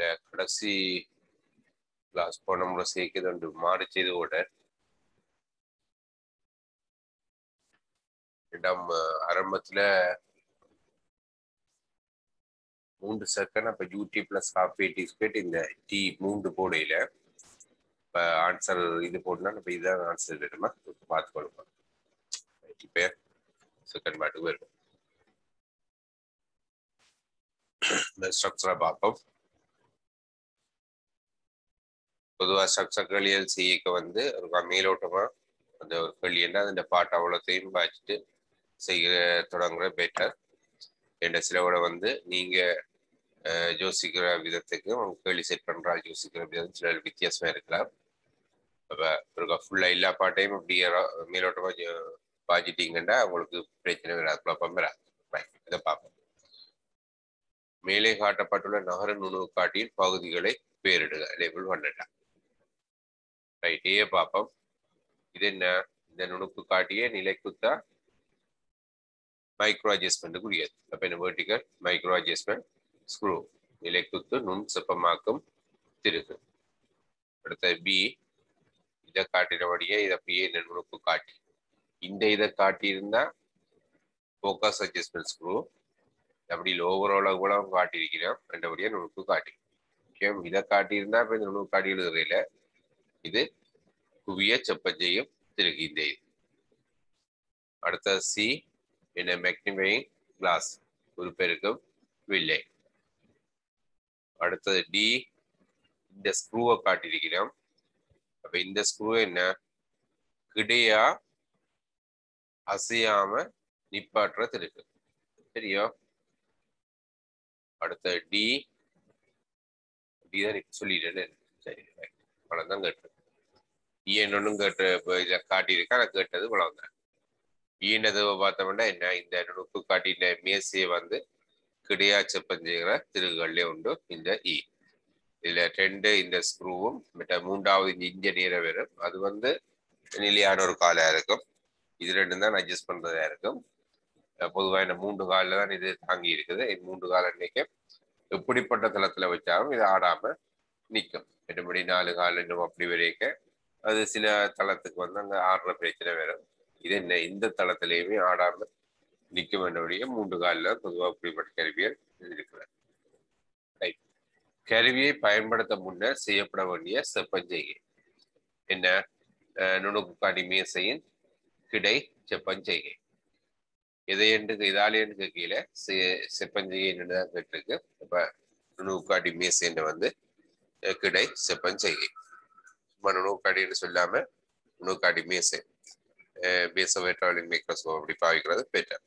இந்த கடைசி கிளாஸ் போன முறை சேர்க்குது மாறு செய்து கூட ரெண்டாம் ஆரம்பத்துல மூன்று செகண்ட் அப்ப யூடி பிளஸ் ஹாஃப் எயிட்டி ஸ்கேட் இந்த டி மூன்று போடையில இப்ப ஆன்சர் இது போட்டுனா இப்ப இதுதான் ஆன்சர் வேணுமா பார்த்து கொடுப்போம் இப்ப செகண்ட் பாட்டுக்கு வரும் இந்த ஸ்ட்ரக்சரை பார்ப்போம் பொதுவாக ஸ்ட்ரக்சர்களியல் சிஏக்கு வந்து ஒரு மேலோட்டமா அந்த ஒரு கேள்வி என்ன அந்த பாட்டு அவ்வளோத்தையும் பாய்ச்சிட்டு செய்ய தொடங்குற பெட்டர் என்ற சிலவோட வந்து நீங்க யோசிக்கிற விதத்துக்கு உங்க கேள்வி செட் பண்றா யோசிக்கிற விதம் சில வித்தியாசமா இருக்கலாம் அப்போ ஃபுல்லா எல்லா பாட்டையும் அப்படி மேலோட்டமா பாய்ச்சிட்டீங்கன்னா உங்களுக்கு பிரச்சனை வராது குழப்பம் வராது இதை பார்ப்போம் மேலே காட்டப்பட்டுள்ள நகர நுணுவு காட்டியின் பகுதிகளை பேரிடுக லேபிள் பண்ணலாம் ரைட் ஏ பார்ப்போம் இது என்ன இந்த நுணுக்கு காட்டிய நிலைக்குத்தா மைக்ரோ அட்ஜஸ்ட்மெண்ட் கூடியது அப்ப என்ன வேர்டிகல் மைக்ரோ அட்ஜஸ்ட்மெண்ட் ஸ்க்ரூ நிலைக்குத்து நுண் செப்பமாக்கும் திருகு அடுத்த பி இதை காட்டினபடியே இதை அப்படியே இந்த நுணுக்கு காட்டி இந்த இதை காட்டியிருந்தா ஃபோக்கஸ் அட்ஜஸ்ட்மெண்ட் ஸ்க்ரூ அப்படி ஓவராலாக கூட காட்டியிருக்கிறோம் ரெண்டபடியா நுணுக்கு காட்டி முக்கியம் இதை காட்டியிருந்தா இப்போ இந்த நுணுக்கு காட்டி எழுதுறையில இது குவிய செப்பஞ்செய்யும் திருகு இந்த இது அடுத்த சி என்ன மேக்னிஃபைங் கிளாஸ் உறுப்பெருக்கும் வில்லை அடுத்தது டி இந்த ஸ்க்ரூவை காட்டியிருக்கிறோம் அப்ப இந்த ஸ்க்ரூ என்ன கிடையா அசையாம நிப்பாட்டுறது இருக்கு சரியா அடுத்த டி டி தான் இப்ப சொல்லிட்டேன் சரி அவ்வளவுதான் கேட்டு ஈஎன் ஒன்றும் கேட்டு இப்போ இதை காட்டியிருக்கா நான் கேட்டது இவ்வளவுதான் ஈனது பார்த்தோம்னா என்ன இந்த நுணுக்கு காட்டின மேசையை வந்து கிடையா செப்பஞ்செய்கிற திருகுகள்லே உண்டு இந்த இ இதுல ரெண்டு இந்த ஸ்க்ரூவும் மற்ற மூன்றாவது இந்த இஞ்ச நீரை வரும் அது வந்து நிலையான ஒரு காலா இருக்கும் இது ரெண்டும் தான் அட்ஜஸ்ட் பண்றதா இருக்கும் பொதுவாக இந்த மூன்று காலில் தான் இது தாங்கி இருக்குது இந்த மூன்று கால நிற்கும் எப்படிப்பட்ட தளத்துல வச்சாலும் இது ஆடாம நிற்கும் மற்றபடி நாலு கால் இன்னும் அப்படி வரைக்க அது சில தளத்துக்கு வந்து அங்கே ஆடுற பிரச்சனை வரும் இது என்ன இந்த தளத்திலையுமே ஆடாம நிற்க வேண்டிய மூன்று காலில் பொதுவாக இப்படிப்பட்ட கருவியல் இருக்கிறார் ரைட் கருவியை பயன்படுத்த முன்னர் செய்யப்பட வேண்டிய செப்பஞ்செய்கை என்ன நுணுக்கு காடி மேசையின் கிடை செப்பஞ்செய்கை எதை என்று இதாலேன்னு கீழே செப்பஞ்செய்கை என்று தான் கேட்டிருக்கு இப்ப நுணுக்கு காடி மேசைன்னு வந்து கிடை செப்பஞ்செய்கை சும்மா நுணுக்காடின்னு சொல்லாம நுணுக்காடி மேசை பேசவேற்றாளின் மைக்ரோஸ்கோப் அப்படி பாவிக்கிறது பெட்டர்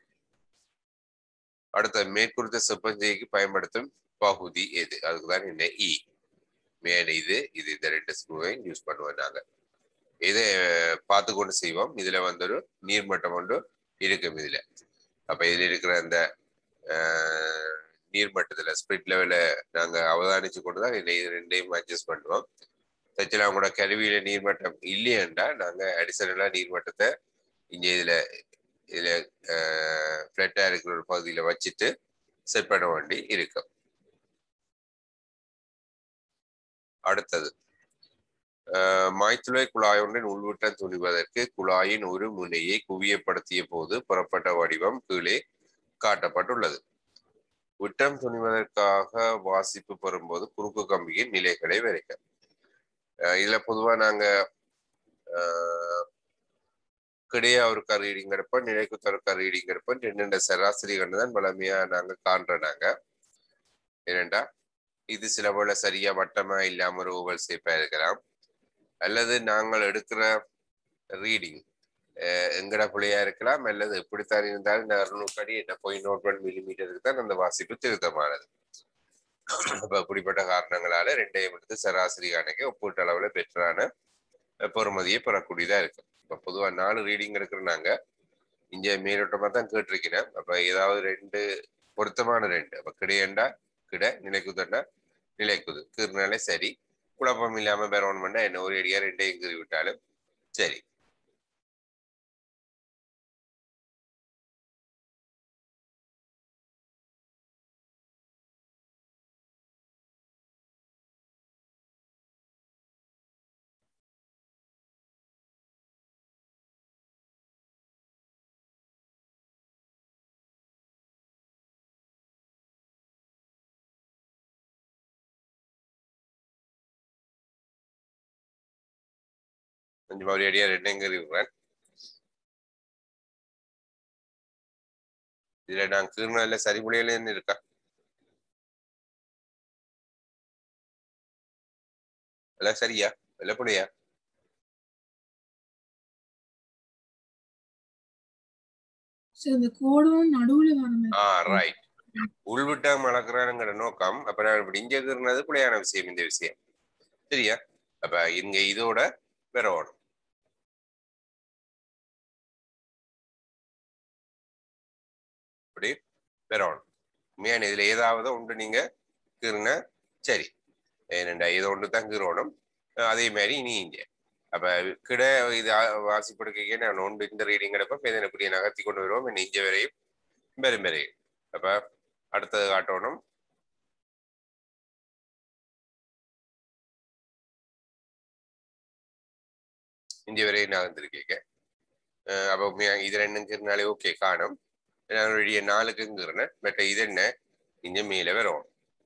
அடுத்த மேற்குறித்த செப்பஞ்செய்க்கு பயன்படுத்தும் பகுதி எது அதுக்குதான் என்ன இ மேல இது இது இந்த ரெண்டு ஸ்க்ரூவையும் யூஸ் பண்ணுவோம் நாங்க இதை பார்த்து கொண்டு செய்வோம் இதுல வந்து ஒரு நீர்மட்டம் ஒன்று இருக்கும் இதுல அப்ப இதுல இருக்கிற அந்த நீர்மட்டத்துல ஸ்பிரிட் லெவல நாங்க அவதானிச்சு கொண்டுதான் இது ரெண்டையும் அட்ஜஸ்ட் பண்ணுவோம் தச்சலாம் கூட கருவியில நீர்மட்டம் இல்லையண்டா நாங்க அடிஷனலா நீர்மட்டத்தை இங்க இதுல இதுல ஃபிளட்டா இருக்கிற ஒரு பகுதியில வச்சுட்டு செட் பண்ண வேண்டி இருக்கும் அடுத்தது மாய்த்துளை குழாய் ஒன்றின் உள்விட்டம் துணிவதற்கு குழாயின் ஒரு முனையை குவியப்படுத்திய போது புறப்பட்ட வடிவம் கீழே காட்டப்பட்டுள்ளது விட்டம் துணிவதற்காக வாசிப்பு பெறும்போது குறுக்கு கம்பியின் நிலைகளை வரைக்க இதுல பொதுவா நாங்க கிடையா ஒரு ரீடிங் எடுப்போம் நிலைக்குத்தர ஒரு ரீடிங் எடுப்போம் ரெண்டு சராசரி கண்டு தான் வளமையா நாங்க காண்ற நாங்க ஏனெண்டா இது சில போல சரியா வட்டமா இல்லாம ஒரு ஓவல் ஷேப்பா இருக்கலாம் அல்லது நாங்கள் எடுக்கிற ரீடிங் எங்கட பிள்ளையா இருக்கலாம் அல்லது எப்படித்தான் இருந்தாலும் இந்த அறுநூறு என்ன போய் நோட் ஒன் மில்லிமீட்டருக்கு தான் அந்த வாசிப்பு திருத்தமானது அப்ப அப்படிப்பட்ட காரணங்களால ரெண்டையும் எடுத்து சராசரி கணக்கை ஒப்பீட்டு அளவுல பெற்றான பொறுமதியை பெறக்கூடியதா இருக்கு இப்ப பொதுவா நாலு ரீடிங் எடுக்கிறனாங்க இங்க மேலோட்டமா தான் கேட்டிருக்கிறேன் அப்ப ஏதாவது ரெண்டு பொருத்தமான ரெண்டு அப்ப கிடையண்டா கிட நிலைக்குதண்டா நிலைக்குது கீறினாலே சரி குழப்பம் இல்லாம வேற ஒன்று பண்ணா என்ன ஒரு அடியா ரெண்டையும் கீறி விட்டாலும் சரி கொஞ்சம் ஒரு அடியா ரெண்டையும் இருக்கிறேன் இதுல நான் கீழ்நாள்ல சரிபுலையில இருந்து இருக்கா எல்லாம் சரியா வெள்ளப்புலையா சரி இந்த கோடும் நடுவுல வர மாதிரி ஆ ரைட் உள்விட்டம் வளர்க்குறானுங்கிற நோக்கம் அப்ப நான் இப்படி இங்க இருக்கிறது பிள்ளையான விஷயம் இந்த விஷயம் சரியா அப்ப இங்க இதோட பெறணும் இப்படி பெறணும் உண்மையான இதுல ஏதாவது ஒன்று நீங்க கீறுனா சரி ஏனண்டா இதை ஒன்று தான் கீறணும் அதே மாதிரி நீ இங்க அப்ப கிட இது வாசிப்படுக்க நான் ஒன்று இந்த ரீடிங் எடுப்போம் இதை இப்படி நகர்த்தி கொண்டு வருவோம் என்ன இங்க வரையும் பெரும் வரையும் அப்ப அடுத்தது காட்டணும் இங்க வரையும் நகர்ந்திருக்கீங்க அப்போ உண்மையா இது ரெண்டுங்கிறதுனாலே ஓகே காணும் என்னுடைய நாலுக்குங்கிறேன் பட் இது என்ன இங்க மேல வரும்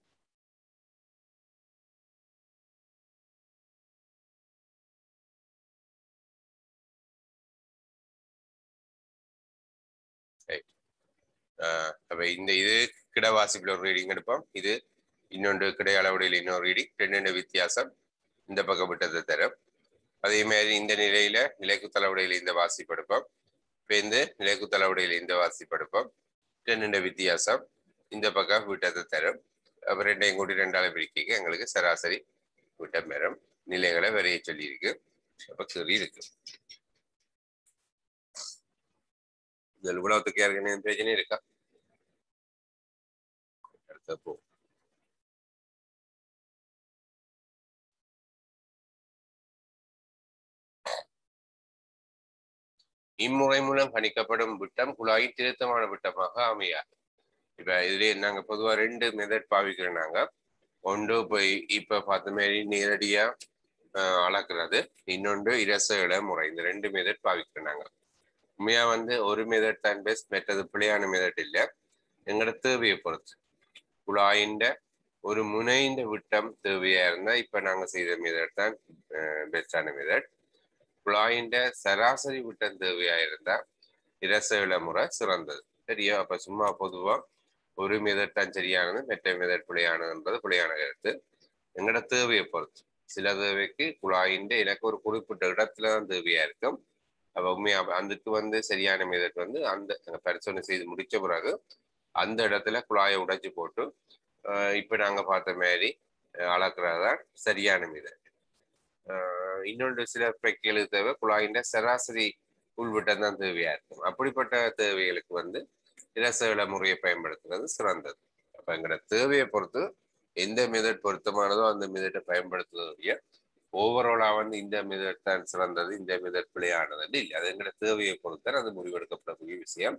அப்ப இந்த இது கிட வாசிப்புல ஒரு ரீடிங் எடுப்போம் இது இன்னொன்று கிடை அளவுடையில் இன்னொரு ரீடிங் ரெண்டு வித்தியாசம் இந்த பக்கம் விட்டதை தரும் அதே மாதிரி இந்த நிலையில நிலைக்குத்தளவுடையில் இந்த வாசிப்பு எடுப்போம் இப்போ இந்த நிலைக்குத்தளவுடையில் இந்த வாசிப்பு எடுப்போம் ரெண்டு வித்தியாசம் இந்த பக்கம் விட்டதை தரும் அப்போ ரெண்டையும் கூட்டி ரெண்டால பிரிக்க எங்களுக்கு சராசரி விட்டம் பெறும் நிலைகளை வரைய சொல்லியிருக்கு அப்போ சரி இருக்கு இதில் உலகத்துக்கு யாருக்கு பிரச்சனை இருக்கா அடுத்த போ இம்முறை மூலம் கணிக்கப்படும் விட்டம் குழாயின் திருத்தமான விட்டமாக அமையாது இப்ப இதுலயே நாங்க பொதுவா ரெண்டு மெத்தட் பாவிக்கிறோம் நாங்க ஒன்று போய் இப்ப பார்த்த மாதிரி நேரடியா அளக்குறது இன்னொன்று இரச இட முறை இந்த ரெண்டு மெத்தட் பாவிக்கிறோம் நாங்க உண்மையா வந்து ஒரு மெதட் தான் பெஸ்ட் மெட்டது பிள்ளையான மெதட் இல்லை எங்களோட தேவையை பொறுத்து குழாயின் ஒரு முனைந்த விட்டம் தேவையா இருந்தா இப்ப நாங்க செய்த மெதட் தான் பெஸ்டான மெதட் குழாயின் சராசரி விட்டம் தேவையா இருந்தா இரச இட முறை சிறந்தது சரியா அப்ப சும்மா பொதுவா ஒரு மெதட் தான் சரியானது மெட்ட மெதட் பிழையானதுன்றது பிழையான கருத்து எங்களோட தேவையை பொறுத்து சில தேவைக்கு குழாயின் எனக்கு ஒரு குறிப்பிட்ட இடத்துல தான் தேவையா இருக்கும் அப்ப உண்மையா அதுக்கு வந்து சரியான மெதட் வந்து அந்த பரிசோதனை செய்து முடிச்ச பிறகு அந்த இடத்துல குழாயை உடைச்சு போட்டு இப்ப நாங்க பார்த்த மாதிரி அளக்குறதுதான் சரியான மெதட் இன்னொன்று சில பிரக்கைகளுக்கு தேவை குழாயின் சராசரி உள்விட்டம் தான் தேவையா இருக்கும் அப்படிப்பட்ட தேவைகளுக்கு வந்து இலசவில முறையை பயன்படுத்துறது சிறந்தது அப்ப எங்களோட தேவையை பொறுத்து எந்த மெதட் பொருத்தமானதோ அந்த மெதட்டை பயன்படுத்துவதற்குரிய ஓவராலா வந்து இந்த மெதட் தான் சிறந்தது இந்த மெதட் பிழையானது இல்லை அது எங்களோட தேவையை பொறுத்தான் அது முடிவெடுக்கப்படக்கூடிய விஷயம்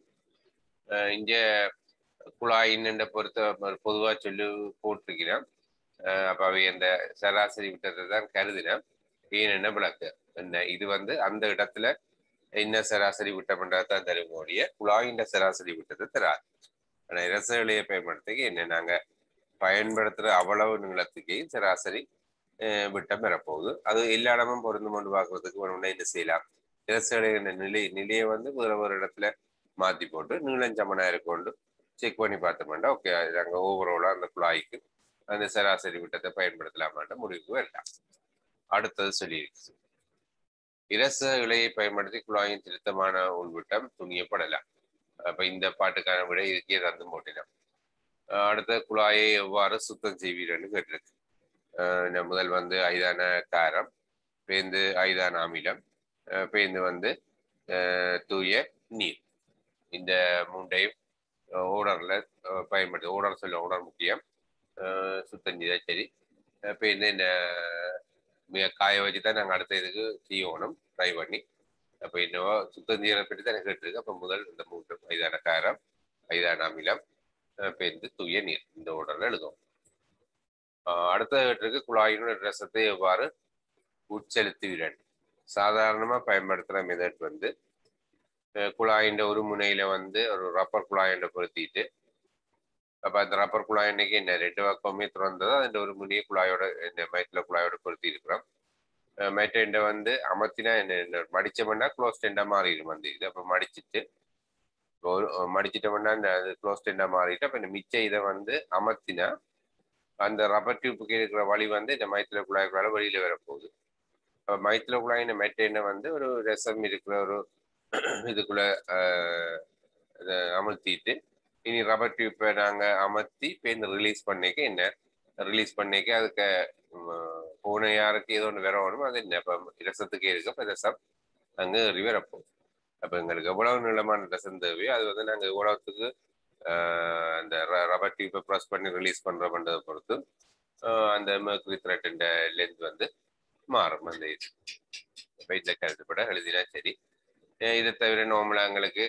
இங்க குழாயின் என்ற பொறுத்த பொதுவா சொல்லி போட்டிருக்கிறேன் அப்ப அவை அந்த சராசரி விட்டத்தை தான் கருதினேன் ஏன் விளக்கு என்ன இது வந்து அந்த இடத்துல என்ன சராசரி விட்டம் தான் தரும் ஒழிய குழாயின் சராசரி விட்டத்தை தராது ஆனா இரச விலையை பயன்படுத்தி என்ன நாங்க பயன்படுத்துற அவ்வளவு நீளத்துக்கே சராசரி விட்டம் பெறப்போகுது அது எல்லா இடமும் பொருந்து கொண்டு பார்க்கறதுக்கு ஒன்று என்ன செய்யலாம் இரச நிலை நிலையை வந்து வேற ஒரு இடத்துல மாத்தி போட்டு நீளம் சமனா இருக்கொண்டு செக் பண்ணி பார்த்தோம்னா ஓகே நாங்க ஓவராலா அந்த குழாய்க்கு அந்த சராசரி விட்டத்தை பயன்படுத்தலாமான்ற முடிவுக்கு வரலாம் அடுத்தது சொல்லியிருக்கு இரச இலையை பயன்படுத்தி குழாயின் திருத்தமான உள்விட்டம் துணியப்படலாம் அப்ப இந்த பாட்டுக்கான விட இதுக்கே தந்து போட்டினோம் அடுத்த குழாயை எவ்வாறு சுத்தம் செய்வீர்னு கேட்டிருக்கு முதல் வந்து ஐதான காரம் பேந்து ஐதான அமிலம் பேந்து வந்து தூய நீர் இந்த மூன்றையும் ஓடர்ல பயன்படுத்தி ஓடர் சொல்ல ஓடர் முக்கியம் சுத்தம் செய்தா சரி பேருந்து இந்த காய வச்சு தான் நாங்கள் அடுத்த இதுக்கு செய்யணும் ட்ரை பண்ணி அப்போ என்னவோ சுத்தம் செய்யற பற்றி தான் எனக்கு கேட்டிருக்கு அப்போ முதல் இந்த மூன்று ஐதான காரம் ஐதான அமிலம் பேருந்து தூய நீர் இந்த ஓடர்ல எழுதும் அடுத்த கேட்டிருக்கு குழாயின் ரசத்தை எவ்வாறு உட்செலுத்துகிறேன் சாதாரணமா பயன்படுத்துற மெதட் வந்து குழாயின் ஒரு முனையில வந்து ஒரு ரப்பர் குழாயின் பொருத்திட்டு அப்ப அந்த ரப்பர் குழாய் இன்னைக்கு என்ன ரெண்டு பக்கமே திறந்ததோ அந்த ஒரு முனைய குழாயோட இந்த மயத்துல குழாயோட பொருத்தி இருக்கிறோம் மெட்டெண்டை வந்து அமர்த்தினா என்ன என்ன மடிச்சோம்னா க்ளோஸ் டெண்டாக மாறிடும் அந்த இது அப்போ மடிச்சிட்டு ஒரு மடிச்சிட்டோம்னா இந்த அது க்ளோஸ் டெண்டாக மாறிட்டு அப்போ இந்த மிச்ச இதை வந்து அமர்த்தினா அந்த ரப்பர் டியூப்புக்கு இருக்கிற வழி வந்து இந்த மைத்திர குழாய்க்குள்ளால வெளியில் வரப்போகுது அப்போ மைத்திர குழாயின் மெட்டெண்டை வந்து ஒரு ரசம் இருக்கிற ஒரு இதுக்குள்ள இதை அமர்த்திட்டு இனி ரப்பர் டியூப்பை நாங்கள் அமர்த்தி பேருந்து ரிலீஸ் பண்ணிக்க என்ன ரிலீஸ் பண்ணிக்க அதுக்கு பூனை யாருக்கு ஏதோ ஒன்று வேற வேணும் அது என்ன இப்போ ரசத்துக்கு இருக்கு அப்போ ரசம் அங்கே ஏறி வரப்போகுது அப்போ எங்களுக்கு எவ்வளவு நீளமான ரசம் தேவையோ அது வந்து நாங்கள் எவ்வளவுத்துக்கு அந்த ரப்பர் டியூப்பை ப்ரெஸ் பண்ணி ரிலீஸ் பண்ணுறோம்ன்றதை பொறுத்து அந்த mercury த்ரெட்டுன்ற லென்த் வந்து மாறும் அந்த இது இப்போ இதில் கருத்துப்பட எழுதினா சரி இதை தவிர நார்மலாக எங்களுக்கு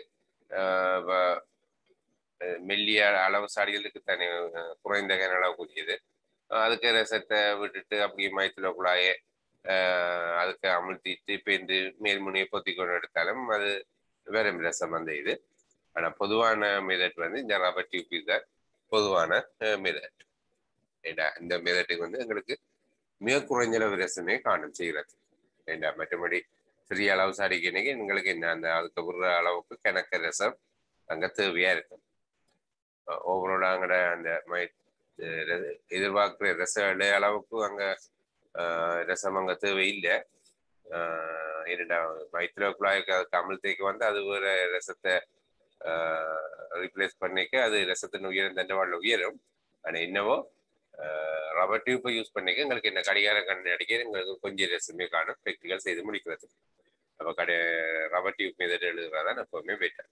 மெல்லிய அளவு சாடிகளுக்கு தனி குறைந்த கனளவுக்குரியது அதுக்கு ரசத்தை விட்டுட்டு அப்படியே மயத்துல குழாயே அதுக்கு அமுழ்த்திட்டு பேந்து மேல்முனையை பொத்தி கொண்டு எடுத்தாலும் அது வேற ரசம் அந்த இது ஆனால் பொதுவான மெதட் வந்து இந்த ரப்பர் டியூப் தான் பொதுவான மெதட் ஏண்டா இந்த மெதட்டுக்கு வந்து எங்களுக்கு மிக குறைஞ்ச அளவு ரசமே காணும் செய்கிறது ஏண்டா மற்றபடி சிறிய அளவு சாடிக்கு எங்களுக்கு என்ன அந்த அதுக்கு விடுற அளவுக்கு கிணக்க ரசம் அங்கே தேவையா இருக்கும் ஓவரோட அங்கட அந்த மை எதிர்பார்க்குற ரச அளவுக்கு அங்கே ரசம் அங்கே தேவை இல்லை என்னடா மைத்திர குழாய்க்கு அதுக்கு அமிழ்த்தைக்கு வந்து அது ஒரு ரசத்தை ரீப்ளேஸ் பண்ணிக்க அது ரசத்தின் உயரம் தண்டவாளில் உயரும் ஆனால் என்னவோ ரப்பர் டியூப்பை யூஸ் பண்ணிக்க எங்களுக்கு என்ன கடிகார கண் அடிக்க எங்களுக்கு கொஞ்சம் ரசமே காணும் ப்ராக்டிக்கல் செய்து முடிக்கிறது அப்போ கடை ரப்பர் டியூப் மெதட் எழுதுறதான் எப்பவுமே பெட்டர்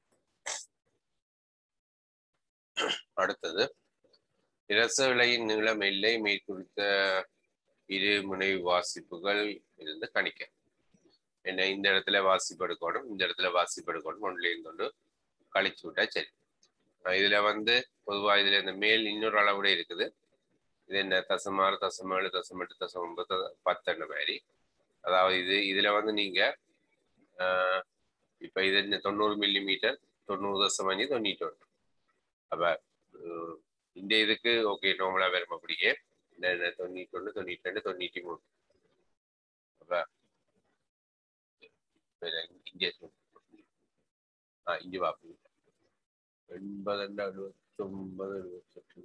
அடுத்தது இரச விலையின் நீளம் எல்லை மேற்குறித்த இரு முனை வாசிப்புகள் இருந்து கணிக்க என்ன இந்த இடத்துல வாசிப்பு எடுக்கணும் இந்த இடத்துல வாசிப்பு எடுக்கணும் ஒன்றுலேயும் கொண்டு கழிச்சு விட்டா சரி இதுல வந்து பொதுவா இதுல இந்த மேல் இன்னொரு அளவுட இருக்குது இது என்ன தசம் ஆறு தசம் ஏழு தசம் எட்டு தசம் ஒன்பது பத்துன்ற மாதிரி அதாவது இது இதுல வந்து நீங்க இப்ப இது இந்த தொண்ணூறு மில்லி மீட்டர் தொண்ணூறு தசம் அஞ்சு தொண்ணூற்றி ஒன்று அப்ப இந்த இதுக்கு ஓகே நார்மலா வரும் அப்படியே இந்த தொண்ணூற்றி ஒன்று தொண்ணூற்றி ரெண்டு தொண்ணூற்றி மூணு அப்ப இங்கே ஆ இங்கே பார்ப்போம் எண்பது எழுபத்தி ஒன்பது எழுபத்தெட்டு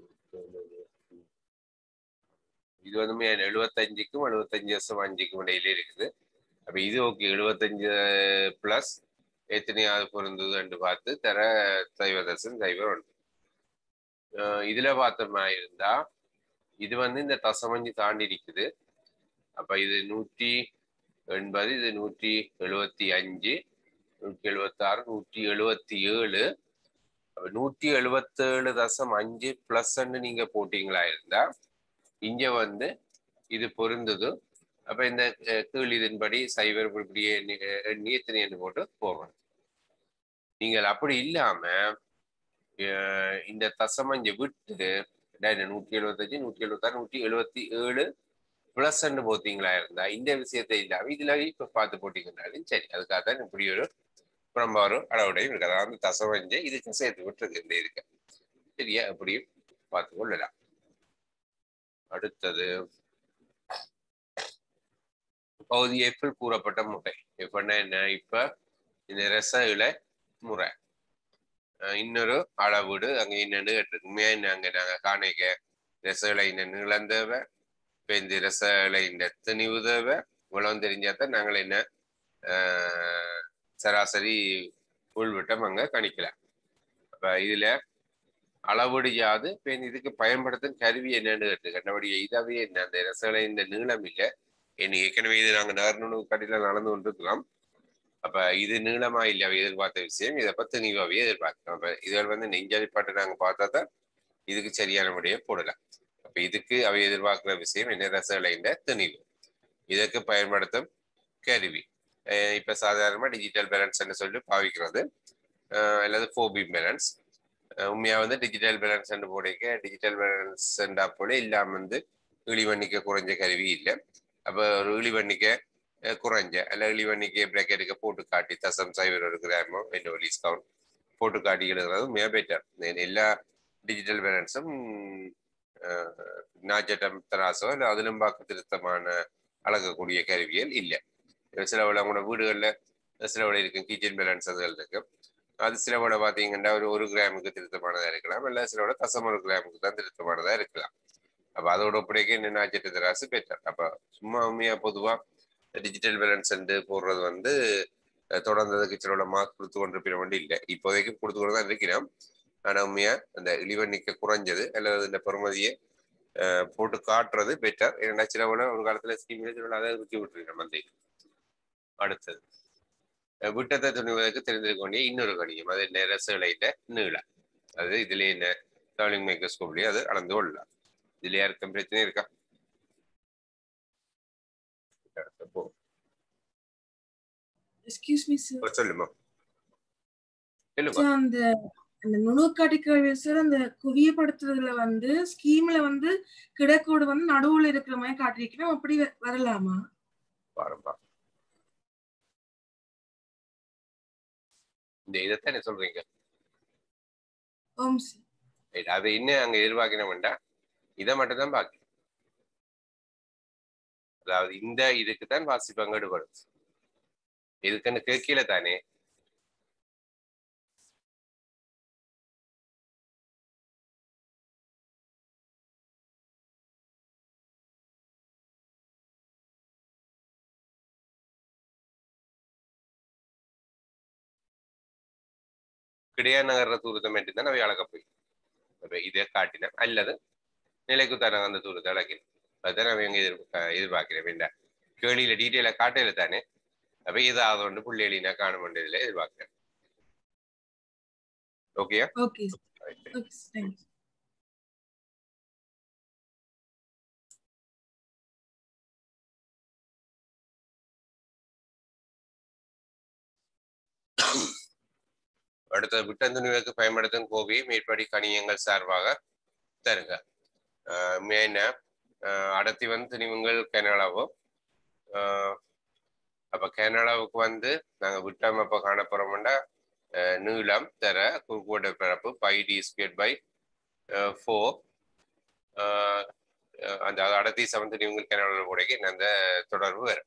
இது வந்து எழுபத்தஞ்சுக்கும் எழுபத்தஞ்சு வருஷம் அஞ்சுக்கும் இடையில இருக்குது அப்ப இது ஓகே எழுபத்தஞ்சு பிளஸ் எத்தனையாவது பொருந்ததுன்னு பார்த்து தர சைவ தசம் சைவம் ஒன்று இதுல பார்த்தோமா இருந்தா இது வந்து இந்த தசமஞ்சு தாண்டி இருக்குது அப்ப இது நூற்றி எண்பது இது நூற்றி எழுபத்தி அஞ்சு நூற்றி எழுபத்தி ஆறு நூற்றி எழுபத்தி ஏழு நூற்றி எழுபத்தேழு தசம் அஞ்சு பிளஸ்ன்னு நீங்க போட்டீங்களா இருந்தா இங்க வந்து இது பொருந்தது அப்ப இந்த கீழ் இதன்படி சைவர் இப்படியே எண்ணி எத்தனை எண்ணு போட்டு போகணும் நீங்கள் அப்படி இல்லாம இந்த தசமஞ்சை விட்டு நூற்றி எழுபத்தஞ்சு நூற்றி எழுபத்தாறு நூற்றி எழுபத்தி ஏழு பிளஸ் போத்தீங்களா இருந்தா இந்த விஷயத்தை இல்லாம இதுல இப்ப பார்த்து போட்டீங்கன்னாலும் சரி அதுக்காக தான் இப்படி ஒரு ரொம்ப ஒரு அளவுடையும் இருக்கு அதாவது தசமஞ்சை இதுக்கு சேர்த்து விட்டுருக்கு இந்த இதுக்கு சரியா அப்படியும் பார்த்து கொள்ளலாம் அடுத்தது பகுதி எஃபில் கூறப்பட்ட முறை எப்படின்னா என்ன இப்ப இந்த ரச இலை முறை இன்னொரு அளவீடு அங்க என்னன்னு கேட்டிருக்குமே அங்க நாங்க காணிக்க ரச இலை இன்னும் இழந்தவ இப்ப இந்த ரச இலை இந்த திணிவு தேவை இவ்வளவு தெரிஞ்சாதான் நாங்கள் என்ன சராசரி உள்விட்டம் அங்க கணிக்கலாம் அப்ப இதுல அளவீடு யாது இப்ப இதுக்கு பயன்படுத்தும் கருவி என்னன்னு கேட்டு கண்டபடியே இதாவே என்ன அந்த ரசலை இந்த நீளம் இல்லை என்ன ஏற்கனவே இது நாங்க நகர்னு கடையில நடந்து கொண்டிருக்கலாம் அப்ப இது நீளமா இல்லை அவை எதிர்பார்த்த விஷயம் இதை பத்தி நீவாவே எதிர்பார்க்கிறோம் அப்ப இதில் வந்து நெஞ்சடிப்பாட்டு நாங்க பார்த்தா தான் இதுக்கு சரியான முறையை போடலாம் அப்ப இதுக்கு அவை எதிர்பார்க்கிற விஷயம் என்ன ரசலைன்ற திணிவு இதற்கு பயன்படுத்தும் கருவி இப்ப சாதாரணமா டிஜிட்டல் பேலன்ஸ் சொல்லி பாவிக்கிறது அல்லது ஃபோபி பேலன்ஸ் உண்மையா வந்து டிஜிட்டல் பேலன்ஸ் போடைக்க டிஜிட்டல் பேலன்ஸ் போல இல்லாம வந்து இழிவண்ணிக்க குறைஞ்ச கருவி இல்லை அப்போ ஒரு இழிவண்ணிக்க குறைஞ்ச அல்ல இழிவண்ணிக்க பிரேக்கெட்டுக்கு போட்டு காட்டி தசம் சைவர் ஒரு கிராமோ ரெண்டு டிஸ்கவுண்ட் போட்டு காட்டி எழுதுறது மிக பெட்டர் எல்லா டிஜிட்டல் பேலன்ஸும் நாச்சட்டம் தராசோ இல்லை அதிலும் பார்க்க திருத்தமான அளக்கக்கூடிய கருவியல் இல்லை சில வேளை உங்களோட வீடுகளில் சில வேளை இருக்கும் கிச்சன் பேலன்ஸ் அதுகள் இருக்கு அது சில வேளை பார்த்தீங்கன்னா ஒரு ஒரு கிராமுக்கு திருத்தமானதாக இருக்கலாம் இல்லை சில வேளை தசம் ஒரு கிராமுக்கு தான் திருத்தமானதாக இருக்கலாம் அப்போ அதோட ஒப்படைக்க இன்னும் நட்சத்திர தராசு பெற்றார் அப்போ சும்மா உண்மையாக பொதுவாக டிஜிட்டல் பேலன்ஸ் போடுறது வந்து தொடர்ந்ததுக்கு சில மார்க் கொடுத்து கொண்டிருப்பின வேண்டி இல்லை இப்போதைக்கு கொடுத்து கொண்டு தான் இருக்கிறோம் ஆனால் உண்மையாக அந்த இழிவெண்ணிக்கை குறைஞ்சது அல்லது இந்த பெருமதியை போட்டு காட்டுறது பெட்டர் ஏன்னா சில விட ஒரு காலத்துல ஸ்கீம்ல சில அதை ஊற்றி விட்டுருக்கோம் மந்தை அடுத்தது விட்டத்தை துணிவதற்கு தெரிந்திருக்க வேண்டிய இன்னொரு கணியம் அது நெரசுலைட்ட நீளம் அது இதுல என்ன டார்லிங் மைக்ரோஸ்கோப்லயே அது அளந்து கொள்ளலாம் இதுல யாருக்கும் பிரச்சனை இருக்கா போ எக்ஸ்கியூஸ் மீ சார் சொல்லுமா சொல்லுமா அந்த அந்த நுணுக்காட்டி கேள்வி சார் அந்த குவியப்படுத்துறதுல வந்து ஸ்கீம்ல வந்து கிடக்கோடு வந்து நடுவுல இருக்கிற மாதிரி காட்டிருக்கணும் அப்படி வ- வரலாமா பாருப்பா இந்த இதைத்தான் என்ன சொல்றீங்க ஓம் சார் Right. அதை இன்னும் அங்க எதிர்பார்க்கணும்டா இதை மட்டும் தான் பாக்கி அதாவது இந்த இதுக்கு தான் வாசிப்பாங்க ஈடுபடும் இதுக்குன்னு கேட்கல தானே கிடையா நகர்ற தூரத்தை மட்டும் தான் அவை அளக்க போய் அப்ப இதை காட்டினேன் அல்லது நிலைக்குத்தான அந்த தூரத்தை அடக்கினேன் அதுதான் அவன் எங்க எதிர் எதிர்பார்க்கிறேன் வேண்டாம் கேள்வியில டீட்டெயில காட்டையில தானே அப்ப ஏதாவது ஒன்று புள்ளியலினா காண வேண்டியதுல எதிர்பார்க்கிறேன் ஓகேயா ஓகே ஓகே தேங்க்ஸ் அடுத்த விட்டந்துணிவுக்கு பயன்படுத்தும் கோவையை மேற்படி கணியங்கள் சார்பாக தருங்க ஆஹ் மேன ஆஹ் அடர்த்தி வந்து துணிவுங்கள் கனளவு ஆஹ் அப்ப கனளவுக்கு வந்து நாங்க விட்டம் அப்ப காண போறோம்னா ஆஹ் நீளம் தர குறுக்கோட பிறப்பு pi D square by four அந்த அடர்த்தி சமன் துணிவுங்கள் கனளவு உடைக்கு அந்த தொடர்பு வரும்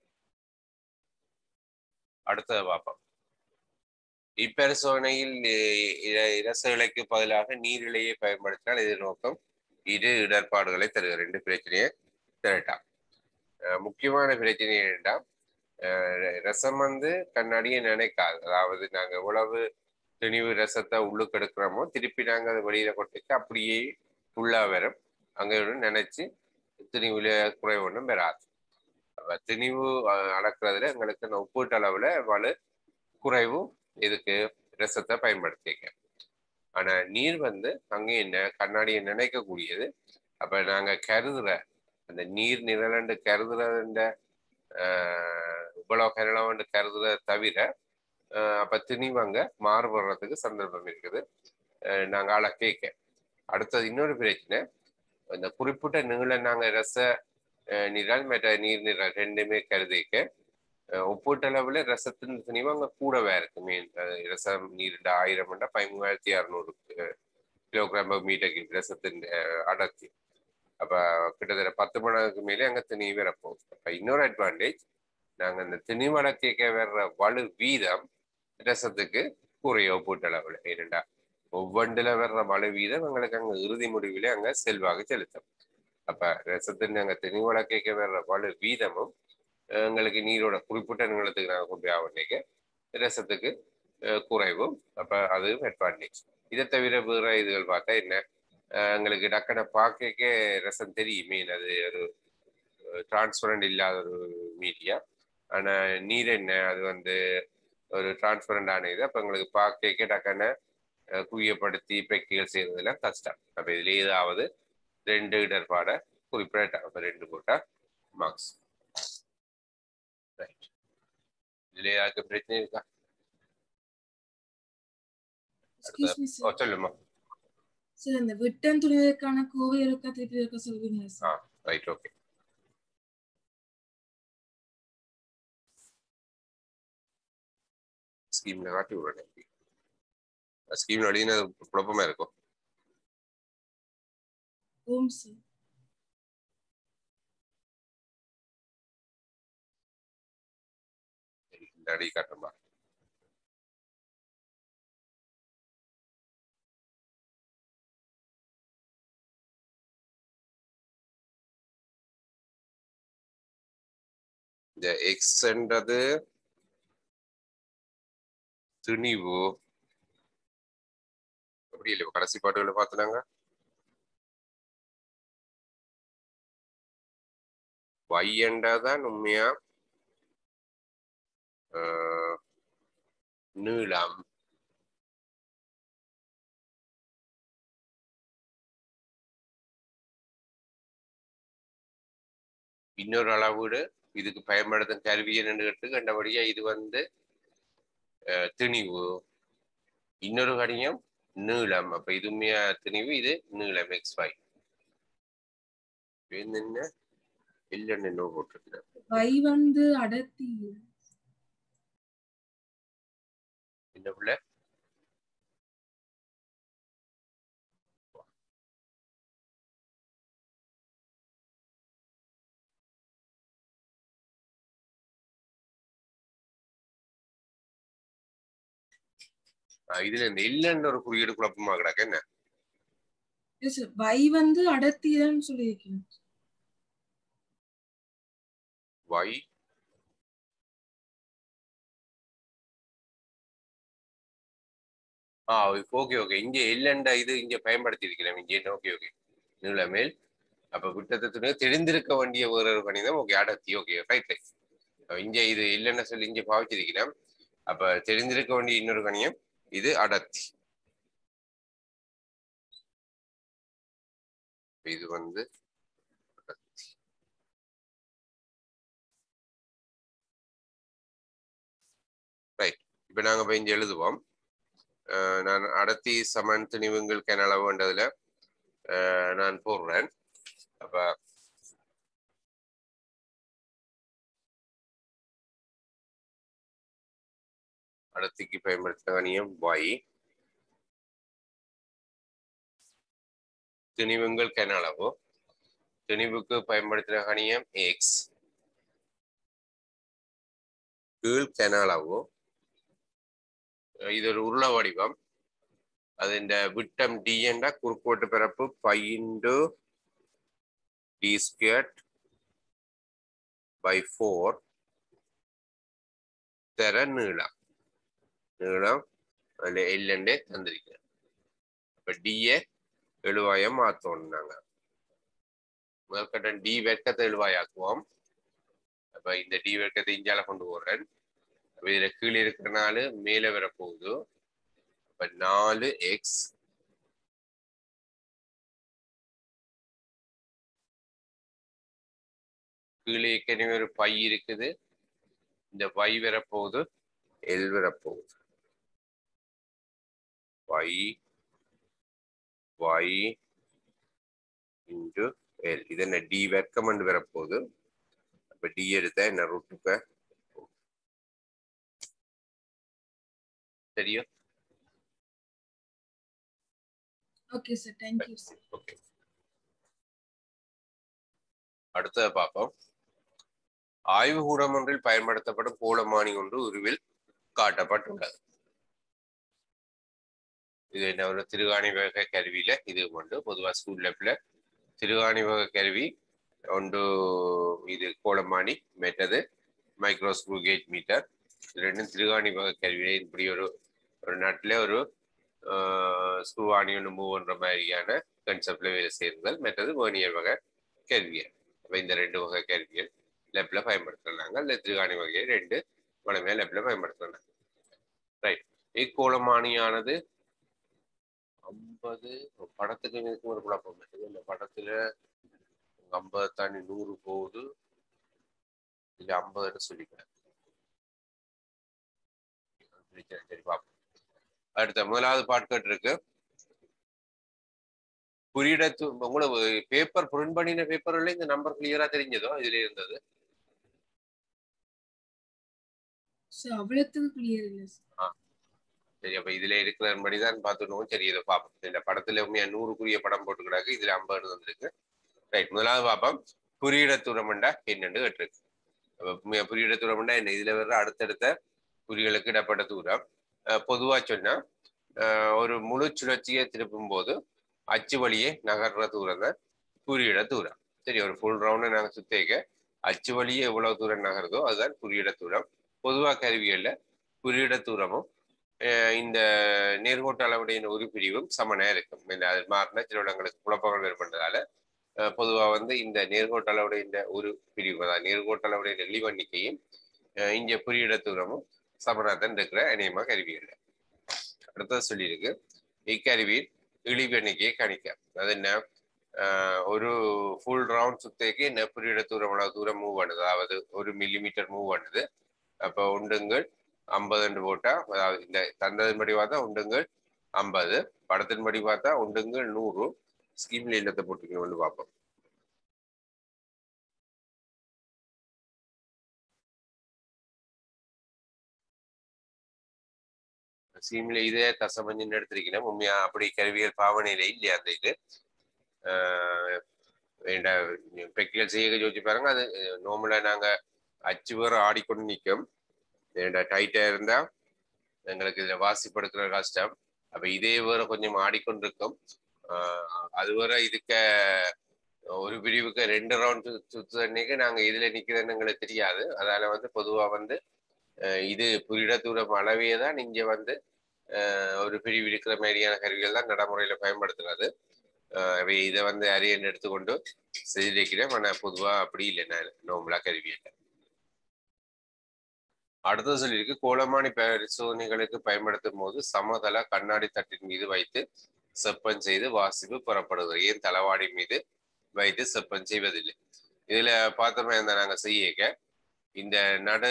அடுத்தது பார்ப்போம் இப்பரிசோதனையில் இ- இர- இரச பதிலாக நீரிழையை பயன்படுத்தினால் எதிர்நோக்கம் இரு இடர்பாடுகளை தருக ரெண்டு பிரச்சனையை திரட்டாம் அஹ் முக்கியமான பிரச்சனை என்னன்னா அஹ் ரசம் வந்து கண்ணாடியை நினைக்காது அதாவது நாங்க எவ்வளவு துணிவு ரசத்தை உள்ளுக்கு எடுக்கிறோமோ திருப்பி நாங்க அதை வெளியில கொட்டுக்கு அப்படியே உள்ளா வரும் அங்க ஒன்று நினைச்சு துணிவுல குறைவு ஒன்றும் பெறாது அப்ப திணிவு அஹ், அளக்கிறதுல எங்களுக்கு அந்த ஒப்பீட்டு அளவுல வலு குறைவும் இதுக்கு ரசத்தை பயன்படுத்திக்க ஆனா நீர் வந்து அங்கே என்ன கண்ணாடியை நினைக்கக்கூடியது அப்ப நாங்க கருதுற அந்த நீர் நிழலண்டு கருதுறதுன்ற ஆஹ் இவ்வளவு கருளவண்டு கருதுறத தவிர ஆஹ் அப்ப திணிவங்க மாறுபடுறதுக்கு சந்தர்ப்பம் இருக்குது ஆஹ் நாங்க ஆள கேட்க அடுத்தது இன்னொரு பிரச்சனை இந்த குறிப்பிட்ட நீள நாங்க ரச ஆஹ் நிழல் மற்ற நீர் நிழல் ரெண்டுமே கருதிக்க அஹ் ஒப்பீட்டளவுல ரசத்தின் துணிவு அங்க கூடவே இருக்கு மீன் அஹ் ரசம் நீர் ஆயிரம் பதிமூவாயிரத்தி அறுநூறு கிலோகிராம் மீட்டர் ரசத்தின் அஹ், அடர்த்தி அப்ப கிட்டத்தட்ட பத்து மணிக்கு மேலே அங்க திணி வரப்போகுது அப்ப இன்னொரு அட்வான்டேஜ் நாங்க அந்த திணி வளர்த்திக்க வர்ற வலு வீதம் ரசத்துக்கு குறைய ஒப்பீட்டளவுல ஏனெண்டா ஒவ்வொன்றுல வர்ற வலு வீதம் எங்களுக்கு அங்க இறுதி முடிவிலே அங்க செல்வாக்கு செலுத்தும் அப்ப ரசத்தின் அங்க திணி வளர்க்க வர்ற வலு வீதமும் எங்களுக்கு நீரோட குறிப்பிட்ட நீளத்துக்கு நாங்கள் கொண்டு போய் ஆகணிக்க ரசத்துக்கு அஹ், குறைவும் அப்ப அது அட்வான்டேஜ் இதை தவிர வேற இதுகள் பார்த்தா என்ன அஹ், எங்களுக்கு டக்குன பார்க்க ரசம் தெரியுமே அது ஒரு டிரான்ஸ்பரண்ட் இல்லாத ஒரு மீடியா ஆனா நீர் என்ன அது வந்து ஒரு டிரான்ஸ்பரண்ட் ஆன இது அப்ப எங்களுக்கு பார்க்க டக்குன அஹ், குவியப்படுத்தி பெக்கிகள் செய்யறதுலாம் கஷ்டம் அப்ப இதுல ஏதாவது ரெண்டு இடர்பாட குறிப்பிட்ட அப்ப ரெண்டு போட்டா மார்க்ஸ் ரைட் இதுல யாருக்கு பிரச்சனை இருக்கா எக்ஸ்கியூஸ் மீ ஓ சார் சொல்லுமா சார் இந்த விட்டன் துணிவதற்கான கோவை இருக்கா திருப்பி இருக்க சொல்வீங்க ஆ சார் ரைட் ஓகே ஸ்கீம்ல காட்டி விடுறேன் ஸ்கீம்ல எழுதினது குழப்பமா இருக்கும் ஓம் சார் நடி காட்டுமா இந்த எக்ஸ்ன்றது துணிவு அப்படி இல்லை கடைசி பாட்டுகளை பார்த்துனாங்க வையண்டாதான் உண்மையா ஆஹ், நீளம் இன்னொரு அளவீடு இதுக்கு பயன்படுத்தும் கருவி என்னன்னு கேட்டு கண்டபடியா இது வந்து அஹ், திணிவு இன்னொரு கடியம் நீளம் அப்ப இது உண்மையா திணிவு இது நீளம் எக்ஸ் ஃபைவ் என்ன இல்லைன்னு என்ன போட்டிருக்கிறேன் வை வந்து அடர்த்தி என்ன பிள்ளை ஆஹ் இதுல இந்த இல்லைன்னு ஒரு குறியீடு குழப்பமா கிடக்கு என்ன எஸ் வை வந்து அடர்த்தி தான் சொல்லியிருக்கேன் வை ஆ ஓகே ஓகே இங்க இல்லைண்டா இது இங்க பயன்படுத்தி இருக்கிறேன் இங்கே ஓகே ஓகே நீளமேல் அப்ப விட்டத்தை தெரிந்திருக்க வேண்டிய வேற ஒரு கணிதம் ஓகே அடர்த்தி ஓகே ரைட் ரைட் இங்க இது இல்லைன்னு சொல்லி இங்க பாவிச்சிருக்கிறேன் அப்ப தெரிந்திருக்க வேண்டிய இன்னொரு கணியம் இது அடர்த்தி இது வந்து அடர்த்தி ரைட் இப்ப நாங்க போய் இங்க எழுதுவோம் அஹ் நான் அடர்த்தி சமன் திணிவுங்கள் கனளவுன்றதுல அஹ் நான் போடுறேன் அப்ப அடர்த்திக்கு பயன்படுத்தின கணியம் y திணிவுங்கள் கனளவு திணிவுக்கு பயன்படுத்தின கணியம் எக்ஸ் கீழ் கனளவு இது ஒரு உருள வடிவம் അതിന്റെ വിട്ടം ഡി എன்ற കുറുക്കോട്ട് പിറപ്പ് pi into D squared by four തെര നീളം നീളം അതിൽ എല്ലിന്റെ തന്നിരിക്കുന്നത് അപ്പൊ ഡിയെ എളുവായ മാറ്റം നാങ്ക முதற்கட்டம் டி வெட்கத்தை எழுவாயாக்குவோம் அப்ப இந்த டி வெட்கத்தை இஞ்சால கொண்டு போடுறேன் அப்ப இதுல கீழே இருக்கிறனால மேல வரப்போகுது அப்ப நாலு எக்ஸ் கீழே ஏற்கனவே ஒரு பை இருக்குது இந்த பை வரப்போகுது எல் வரப்போகுது பை y இன்டு எல் இது என்ன டி வெர்க்கமண்டு வரப்போகுது அப்ப டி எடுத்தா என்ன ரூட்டுக்கு சரியா okay sir thank you sir okay அடுத்தது பார்ப்போம் ஆய்வுகூடம் ஒன்றில் பயன்படுத்தப்படும் கோலமானி ஒன்று உருவில் காட்டப்பட்டுள்ளது இது என்ன ஒரு திருகாணி வகை கருவியில இது உண்டு பொதுவா ஸ்கூல் லேப்ல திருகாணி வகை கருவி ஒன்று இது கோலமானி மெட்டது மைக்ரோஸ்க்ரூ கேஜ் மீட்டர் இது ரெண்டும் திருகாணி வகை கருவியில இப்படி ஒரு ஒரு நட்டில் ஒரு ஸ்க்ரூ ஆணி ஒன்று மூவ் பண்ற மாதிரியான கன்செப்ட்ல வேலை செய்யுங்கள் மற்றது வேர்னியர் வகை கருவியல் அப்ப இந்த ரெண்டு வகை கருவியல் லெப்ல பயன்படுத்துறாங்க இல்லை திருகாணி வகையை ரெண்டு வளமையா லெப்ல பயன்படுத்துறாங்க ரைட் இக்கோளமானியானது ஐம்பது படத்துக்கு இதுக்கு ஒரு குழப்பம் இருக்குது இந்த படத்துல ஐம்பது தாண்டி நூறு போகுது இல்ல ஐம்பதுன்னு சொல்லிக்கிறேன் சரி, சரி பார்ப்போம் அடுத்த முதலாவது பாட்கட் இருக்கு குறியிடத்து உங்களுக்கு பேப்பர் பிரிண்ட் பண்ணின பேப்பர்ல இந்த நம்பர் கிளியரா தெரிஞ்சதோ இதுல இருந்தது சார் அவ்வளோத்துக்கு கிளியர் இல்லை சார் சரி அப்ப இதுல இருக்கிறபடி தான் பார்த்துக்கணும் சரி இதை பார்ப்போம் இந்த படத்துல உண்மையா நூறுக்குரிய படம் போட்டு கிடக்கு இதுல ஐம்பது வந்திருக்கு ரைட் முதலாவது பார்ப்போம் குறியிட தூரமண்டா என்னன்னு கேட்டிருக்கு அப்ப உண்மையா குறியிட தூரமண்டா என்ன இதுல வர்ற அடுத்தடுத்த குறிகளுக்கு இடப்பட்ட தூரம் அஹ், பொதுவா சொன்னா அஹ், ஒரு முழு சுழற்சியை திருப்பும் போது அச்சு வழியே நகர்ற தூரம் தான் குறியிட தூரம் சரி ஒரு ஃபுல் ரவுண்டை நாங்கள் சுத்தேக்க அச்சு வழியே எவ்வளவு தூரம் நகருதோ அதுதான் குறியிட தூரம் பொதுவா கருவியல்ல குறியிட தூரமும் அஹ், இந்த நேர்கோட்டு அளவுடைய ஒரு பிரிவும் சமனா இருக்கும் இந்த அது மாறினா சில இடங்களுக்கு குழப்பங்கள் ஏற்பட்டதால அஹ், பொதுவா வந்து இந்த நேர்கோட்டு அளவுடைய இந்த ஒரு பிரிவு அதாவது நேர்கோட்டு அளவுடைய இழிவெண்ணிக்கையும் அஹ், இங்க குறியிட தூரமும் சமனாதான் இருக்கிற இணையமா கருவியல்ல அடுத்தது சொல்லியிருக்கு இக்கருவியில் இழிவு எண்ணிக்கையை கணிக்க அது என்ன ஆஹ் ஒரு ஃபுல் ரவுண்ட் சுத்தேக்கு என்ன குறியிட தூரம் எவ்வளவு தூரம் மூவ் பண்ணுது அதாவது ஒரு மில்லிமீட்டர் மூவ் பண்ணுது அப்போ உண்டுங்கள் ஐம்பதுன்னு போட்டா அதாவது இந்த தந்ததின்படி பார்த்தா உண்டுங்கள் ஐம்பது படத்தின்படி பார்த்தா உண்டுங்கள் நூறு ஸ்கீம்ல இல்லத்தை போட்டுக்கணும்னு பார்ப்போம் ஸ்கீம்ல இதே தசமஞ்சுன்னு எடுத்திருக்கணும் உண்மையா அப்படி கருவியல் பாவனையில இல்லையா அந்த இது ஆஹ் வேண்ட ப்ராக்டிகல் செய்ய யோசிச்சு பாருங்க அது நார்மலா நாங்க அச்சு வேற ஆடிக்கொண்டு நிற்கும் வேண்ட டைட்டா இருந்தா எங்களுக்கு இதுல வாசிப்படுத்துற கஷ்டம் அப்ப இதே வேற கொஞ்சம் ஆடிக்கொண்டிருக்கும் ஆஹ் அது வேற இதுக்க ஒரு பிரிவுக்கு ரெண்டு ரவுண்ட் சுத்து அன்னைக்கு நாங்க இதுல நிக்கிறதுன்னு எங்களுக்கு தெரியாது அதனால வந்து பொதுவா வந்து அஹ் இது புரிட தூரம் அளவே தான் இங்க வந்து அஹ் ஒரு பிரிவு இருக்கிற மாதிரியான கருவிகள் தான் நடைமுறையில பயன்படுத்துறது அஹ் அவை இதை வந்து அரியன் எடுத்துக்கொண்டு செய்திருக்கிறேன் ஆனால் பொதுவா அப்படி இல்லை நான் நோம்பலா கருவி இல்லை அடுத்தது சொல்லியிருக்கு கோலமானி பரிசோதனைகளுக்கு பயன்படுத்தும் போது சமதள கண்ணாடி தட்டின் மீது வைத்து செப்பன் செய்து வாசிப்பு புறப்படுகிறது ஏன் தளவாடி மீது வைத்து செப்பன் செய்வதில்லை இதுல பார்த்தோமே இந்த நாங்க செய்யக்க இந்த நடு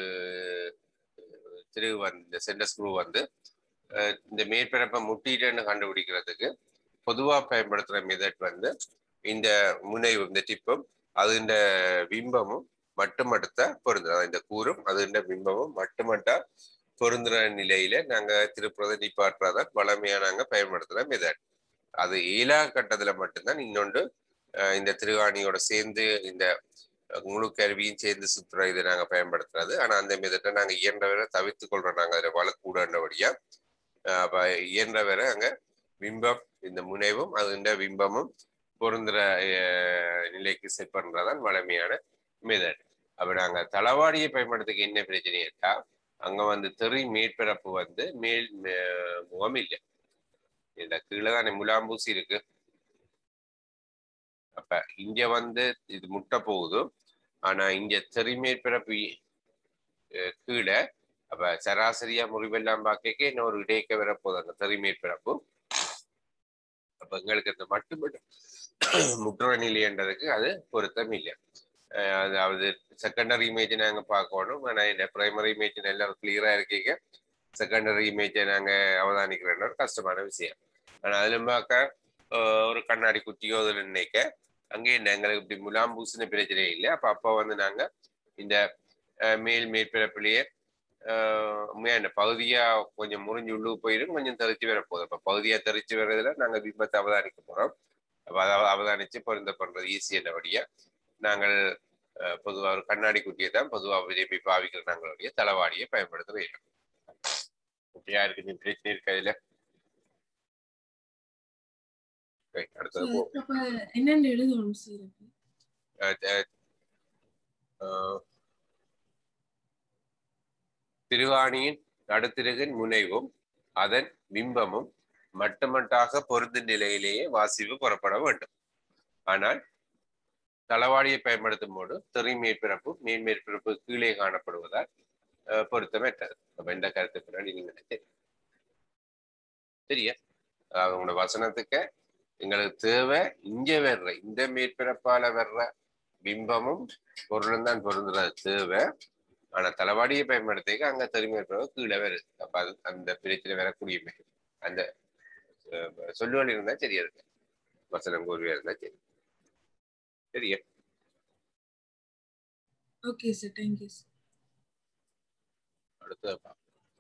திரு வந்து இந்த சென்டர் ஸ்க்ரூ வந்து அஹ், இந்த மேற்பரப்பை முட்டிட்டேன்னு கண்டுபிடிக்கிறதுக்கு பொதுவா பயன்படுத்துற மெதட் வந்து இந்த முனைவு இந்த டிப்பும் அதுண்ட பிம்பமும் மட்டுமடுத்த பொருந்துற இந்த கூறும் அதுண்ட பிம்பமும் மட்டுமட்டா பொருந்துற நிலையில நாங்க திருப்புறதை நிப்பாட்டுறத வளமையா நாங்க பயன்படுத்துற மெதட் அது ஏழா கட்டத்துல மட்டும்தான் இன்னொன்று அஹ், இந்த திருவாணியோட சேர்ந்து இந்த முழு கருவியும் சேர்ந்து சுத்துற இதை நாங்க பயன்படுத்துறது ஆனா அந்த மெதட்டை நாங்க இயன்ற வரை தவிர்த்து கொள்றோம் நாங்க அதில் வளக்கூடன்றபடியா அஹ் அப்ப இயன்ற வரை அங்க பிம்பம் இந்த முனைவும் அதுண்ட பிம்பமும் பொருந்துற அஹ், நிலைக்கு செட் பண்றதான் வளமையான மெதட் அப்ப நாங்க தளவாடியை பயன்படுத்துக்க என்ன பிரச்சனை இருக்கா அங்க வந்து தெறி மேற்பரப்பு வந்து மேல் மே- முகம் இல்லை இந்த கீழே தானே முலாம்பூசி இருக்கு அப்ப இங்க வந்து இது முட்டை போகுது ஆனா இங்க தெறி மேற்பரப்பு அஹ், கீழே அப்ப சராசரியா முறிவெல்லாம் பார்க்க இன்னொரு இடைக்க வரப்போகுது அந்த தெறி மேற்பரப்பு அப்ப எங்களுக்கு அந்த மட்டு மட்டும் முற்றுற நிலைன்றதுக்கு அது பொருத்தம் இல்லை அஹ் அதாவது செகண்டரி இமேஜ் நாங்க பார்க்கணும் ஆனா இந்த பிரைமரி இமேஜ் எல்லாரும் கிளியரா இருக்கீங்க செகண்டரி இமேஜை நாங்க அவதானிக்கிறோம்னா ஒரு கஷ்டமான விஷயம் ஆனா அதுல பார்க்க அஹ் ஒரு கண்ணாடி குட்டியோ அதில் நினைக்க அங்கே என்ன எங்களுக்கு இப்படி முலாம்பூசின பிரச்சனை இல்லை அப்ப அப்போ வந்து நாங்க இந்த அஹ், மேல் மேற்பரப்பிலேயே ஆஹ் உண்மையா இந்த பகுதியா கொஞ்சம் முறிஞ்சு உள்ளுக்கு போயிடும் கொஞ்சம் தெரிச்சு வர போகுது அப்ப பகுதியா தெரிச்சு வர்றதுல நாங்க விபத்தை அவதானிக்க போறோம் அப்ப அதை அவதானிச்சு பொருந்த பண்றது ஈஸி என்னபடியா நாங்கள் ஆஹ் பொதுவா ஒரு கண்ணாடி குட்டியை தான் பொதுவா விரும்பி பாவிக்கிற நாங்களுடைய தளவாடியை பயன்படுத்த வேண்டும் குட்டியா இருக்கு நீ பிரச்சனை இருக்கு அதுல Okay, அடுத்தது போ அப்ப என்னென்னு எழுதணும் சார் அஹ் அஹ் ஆஹ் திருவாணியின் நடுத்திருகின் முனைவும் அதன் பிம்பமும் மட்டுமட்டாக பொருந்தும் நிலையிலேயே வாசிப்பு புறப்பட வேண்டும் ஆனால் தளவாடியை பயன்படுத்தும் போது திரை மேற்பரப்பு மேல் மேற்பரப்பு கீழே காணப்படுவதால் அஹ், பொருத்தமற்றது அப்ப இந்த கருத்து பின்னாடி நீங்க நினைச்சு சரியா அதாவது உங்களோட வசனத்துக்கு எங்களுக்கு தேவை இங்க வர்ற இந்த மேற்பரப்பால வர்ற பிம்பமும் பொருளும் தான் பொருந்துறது தேவை ஆனா தளவாடியை பயன்படுத்திக்க அங்க தெரிமைப்போ கீழே வருது அப்ப அது அந்த பிரச்சனை வரக்கூடிய மாதிரி அந்த அஹ், சொல்லுவல் இருந்தா சரியா இருக்கு வசனம் கூறுவியா இருந்தா சரி சரியா ஓகே சார் தேங்க்யூ சார் அடுத்தது பார்ப்போம்.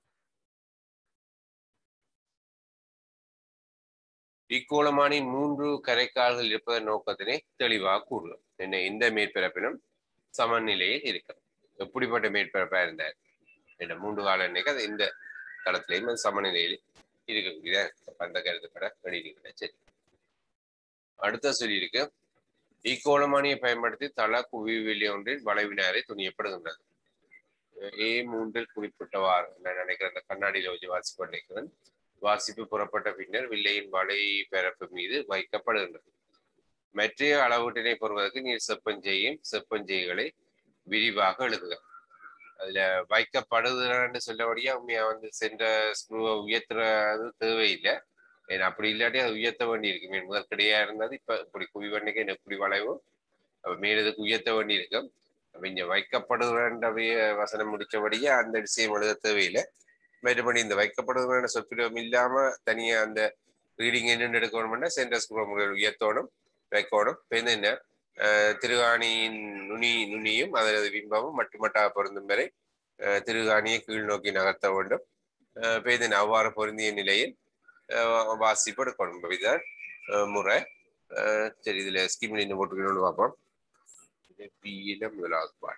இக்கோளமானின் மூன்று கரைக்கால்கள் இருப்பதன் நோக்கத்தினை தெளிவாக கூறுகிறோம் என்ன எந்த மேற்பரப்பிலும் சமநிலையில் இருக்கும் எப்படிப்பட்ட மேற்பரப்பா இருந்தார் இந்த மூன்று கால எண்ணெய்க்கு அது இந்த தளத்திலையும் அது சமநிலையில் இருக்கக்கூடிய அந்த கருத்துப்பட வெளியிடுகிறேன் சரி அடுத்த சொல்லியிருக்கு ஈக்கோளமானியை பயன்படுத்தி தள குவிவெளி ஒன்றில் வளைவினாரை துணியப்படுகின்றது ஏ மூன்றில் குறிப்பிட்டவாறு நான் நினைக்கிறேன் அந்த கண்ணாடியில வச்சு வாசிப்பு நினைக்கிறேன் வாசிப்பு புறப்பட்ட பின்னர் வில்லையின் வலை பரப்பு மீது வைக்கப்படுகின்றது மற்றைய அளவீட்டினை பெறுவதற்கு நீர் செப்பஞ்செய்யும் செப்பஞ்செய்களை விரிவாக எழுதுக அதுல வைக்கப்படுதுன்னு சொல்லபடியா உண்மையா வந்து சென்ற ஸ்க்ரூவை உயர்த்துறது தேவையில்லை ஏன்னா அப்படி இல்லாட்டி அது உயர்த்த வேண்டி இருக்கு மீன் முதற்கடையா இருந்தது இப்ப இப்படி குவி பண்ணிக்க என்ன இப்படி வளைவு அப்ப மேலதுக்கு உயர்த்த வேண்டி இருக்கும் அப்ப இங்க வைக்கப்படுகின்ற வசனம் முடிச்சபடியே அந்த விஷயம் எழுத தேவையில்லை மறுபடி இந்த வைக்கப்படுகிற சொற்பிடம் இல்லாம தனியா அந்த ரீடிங் என்னென்னு எடுக்கணும்னா சென்டர் ஸ்க்ரூ உயர்த்தோணும் வைக்கணும் இப்போ என்ன திருகாணியின் நுனி நுனியும் அதனது பிம்பமும் மட்டுமட்டாக பொருந்தும் வரை திருகாணியை கீழ் நோக்கி நகர்த்த வேண்டும் பேதன் அவ்வாறு பொருந்திய நிலையில் வாசிப்பு எடுக்கணும் இதுதான் முறை சரி இதுல ஸ்கீம்ல என்ன போட்டுக்கணும்னு பார்ப்போம் பியில முதலாவது பாட்டு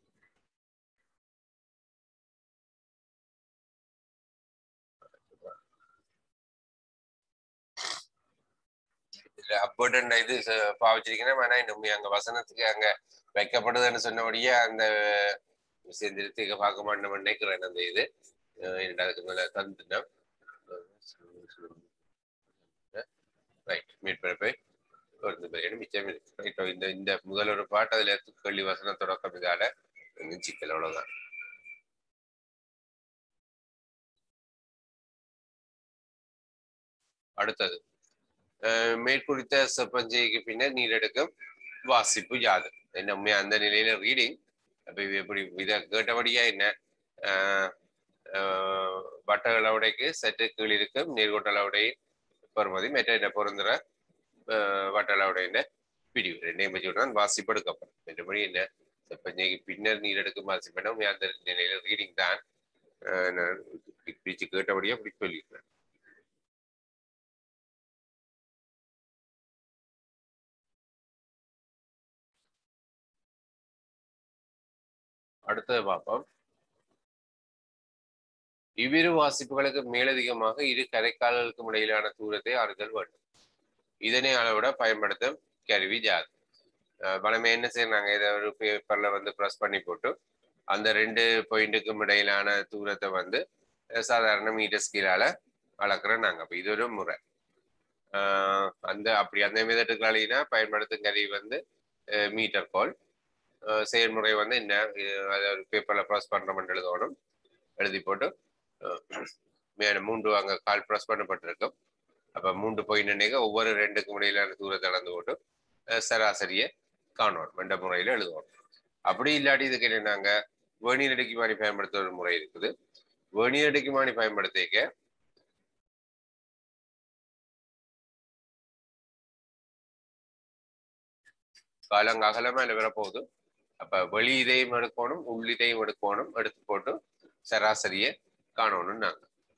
அப்போடன் இது பாவிச்சிருக்கேன் ஆனா இன்னும் அங்க வசனத்துக்கு அங்க வைக்கப்படுதுன்னு சொன்னபடியே அந்த விஷயம் திருத்திக்க பார்க்க மாட்டோம் நினைக்கிறேன் அந்த இது அதுக்கு மேல தந்துட்டேன் ரைட் மீட் பண்ண போய் ஒரு பிரியாணி மிச்சம் இருக்கு ரைட் இந்த இந்த முதல் ஒரு பாட்டு அதுல கேள்வி வசனம் தொடக்கம் இதால சிக்கல் அவ்வளவுதான் அடுத்தது மேற்குறித்த செப்பஞ்செய்க்கு பின்னர் நீரெடுக்கும் வாசிப்பு யாது என்ன உண்மையா அந்த நிலையில ரீடிங் அப்ப இது எப்படி இதை கேட்டபடியா என்ன வட்டகளவுடைக்கு சற்று கீழ் இருக்கும் நீர்கொட்டளவுடை பெறுமதி மற்ற என்ன பொருந்துற வட்டளவுடைய பிரிவு ரெண்டையும் வச்சு தான் வாசிப்பு எடுக்கப்படும் மற்றபடி என்ன செப்பஞ்சைக்கு பின்னர் நீரெடுக்கும் வாசிப்பு உண்மையா அந்த நிலையில ரீடிங் தான் பிரிச்சு கேட்டபடியா அப்படி சொல்லியிருக்கிறேன் அடுத்தது பார்ப்போம் இவ்விரு வாசிப்புகளுக்கு மேலதிகமாக இரு கரைக்கால்களுக்கும் இடையிலான தூரத்தை அறிதல் வேண்டும் இதனை அளவிட பயன்படுத்தும் கருவி ஜாது பலமே என்ன செய்யறாங்க இதை ஒரு பேப்பர்ல வந்து ப்ரெஸ் பண்ணி போட்டு அந்த ரெண்டு பாயிண்ட்டுக்கும் இடையிலான தூரத்தை வந்து சாதாரண மீட்டர் ஸ்கீலால அளக்குறோம் நாங்க அப்ப இது ஒரு முறை அந்த அப்படி அந்த மெதட்டுகளாலினா பயன்படுத்தும் கருவி வந்து மீட்டர் கோல் செயல்முறை வந்து என்ன அதை ஒரு பேப்பரில் ப்ரெஸ் பண்ணுறோம்னு எழுதணும் எழுதி போட்டு மேலே மூன்று அங்கே கால் ப்ரெஸ் பண்ணப்பட்டிருக்கும் அப்போ மூன்று பாயிண்ட் ஒவ்வொரு ரெண்டுக்கு இடையிலான தூரத்தை அளந்து போட்டு சராசரியை காணணும் என்ற முறையில் எழுதுவோம் அப்படி இல்லாட்டி இதுக்கு என்னன்னாங்க வேணியர் அடுக்கிமானி பயன்படுத்துற ஒரு முறை இருக்குது வேணியர் அடுக்கிமானி பயன்படுத்திக்க காலங்க அகலமா இல்லை வரப்போகுது அப்ப வெளி இதையும் எடுக்கணும் உள் இதையும் எடுக்கணும் எடுத்து போட்டு சராசரியை காணணும் நாங்க